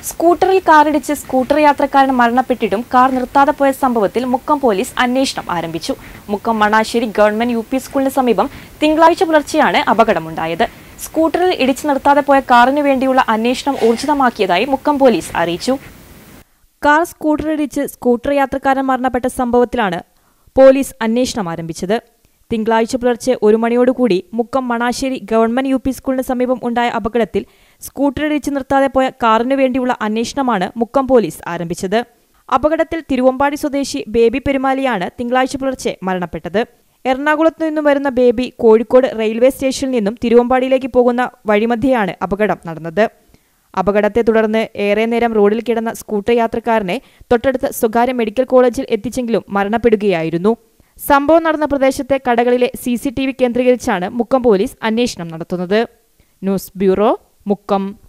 സ്കൂട്ടറിൽ കാറിടിച്ച് സ്കൂട്ടർ യാത്രക്കാരൻ മരണപ്പെട്ടിട്ടും കാർ നിർത്താതെ പോയ സംഭവത്തിൽ മുക്കം പോലീസ് അന്വേഷണം ആരംഭിച്ചു Mukkam Manassery government U P സ്കൂളിന് സമീപം തിങ്കളാഴ്ച പുലർച്ചെയാണ് അപകടമുണ്ടായത് സ്കൂട്ടറിൽ ഇടിച്ചു നിർത്താതെ പോയ കാറിനു വേണ്ടിയുള്ള അന്വേഷണം ഊർജിതമാക്കിയതായി മുക്കം പോലീസ് അറിയിച്ചു കാർ സ്കൂട്ടറിടിച്ച് സ്കൂട്ടർ യാത്രക്കാരൻ മരണപ്പെട്ട സംഭവത്തിലാണ് പോലീസ് അന്വേഷണം ആരംഭിച്ചത് തിങ്കളാഴ്ച പുലർച്ചെ ഒരു മണിയോടുകൂടി Mukkam Manassery government U P സ്കൂളിന് സമീപം ഉണ്ടായ അപകടത്തിൽ സ്കൂട്ടറിടിച്ച് നിർത്താതെ പോയ കാറിനു വേണ്ടിയുള്ള അന്വേഷണമാണ് മുക്കം പോലീസ് ആരംഭിച്ചത് അപകടത്തിൽ തിരുവമ്പാടി സ്വദേശി ബേബി പെരുമാലിയാണ് തിങ്കളാഴ്ച പുലർച്ചെ മരണപ്പെട്ടത് എറണാകുളത്തു നിന്നും വരുന്ന ബേബി കോഴിക്കോട് റെയിൽവേ സ്റ്റേഷനിൽ നിന്നും തിരുവമ്പാടിയിലേക്ക് പോകുന്ന വഴിമധ്യയാണ് അപകടം നടന്നത് അപകടത്തെ തുടർന്ന് ഏറെ നേരം റോഡിൽ കിടന്ന സ്കൂട്ടർ യാത്രക്കാരനെ തൊട്ടടുത്ത സ്വകാര്യ മെഡിക്കൽ കോളേജിൽ എത്തിച്ചെങ്കിലും മരണപ്പെടുകയായിരുന്നു സംഭവം നടന്ന പ്രദേശത്തെ കടകളിലെ സി സി ടി വി കേന്ദ്രീകരിച്ചാണ് മുക്കം പോലീസ് അന്വേഷണം നടത്തുന്നത് ന്യൂസ് ബ്യൂറോ മുക്കം